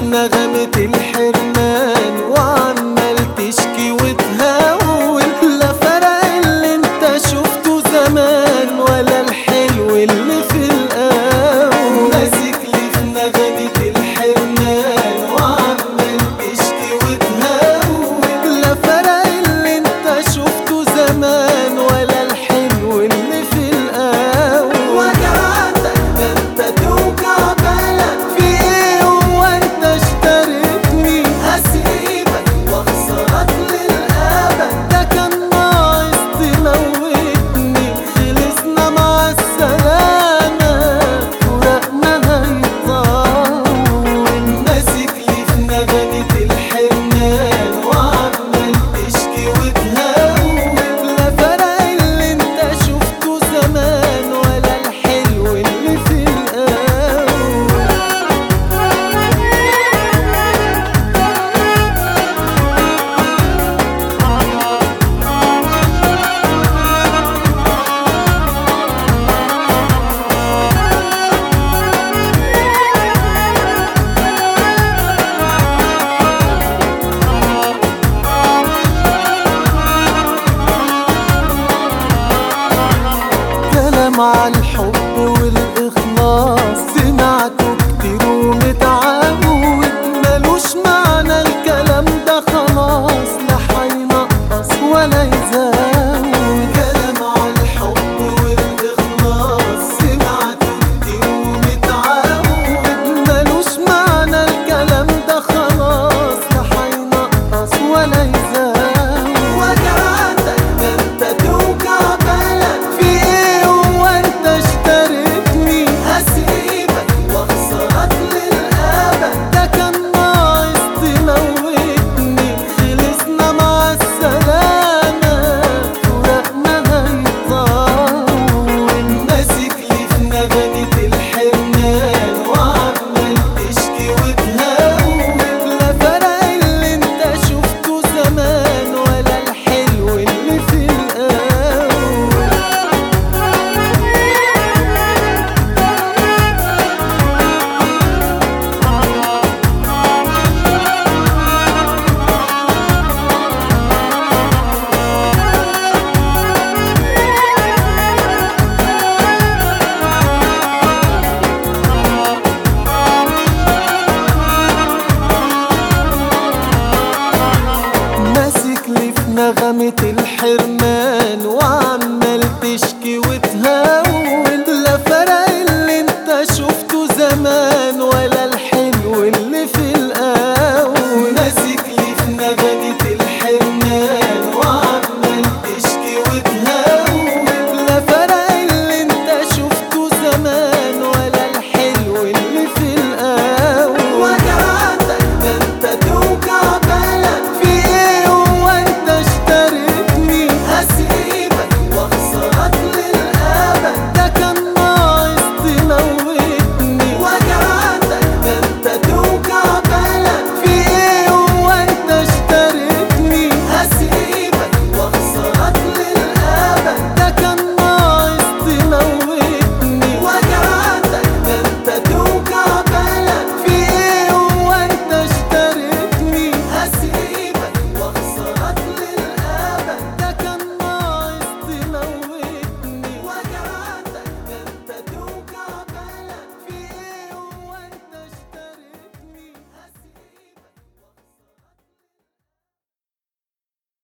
نغمة الحرمان وعمال تشكي وتهون لا فرق اللي انت شفته زمان ولا الحلو اللي في الأول ماسك لي في نغمة الحرمان وعمال تشكي وتهون لا فرق اللي انت شفته زمان ولا الحلو اللي في الأول وجعتك ده انت توجع بالك في ايه هو انت اشتريتني هسيبك واخسرك للأبد ده كان ناقص تموتني خلصنا مع السلامة فراقنا هيطول ماسك لي في نغمة الحرمان وعمال تشكي وتهون لا فرق اللي انت شفته زمان ولا الحلو اللي في الأول كلام عن الحب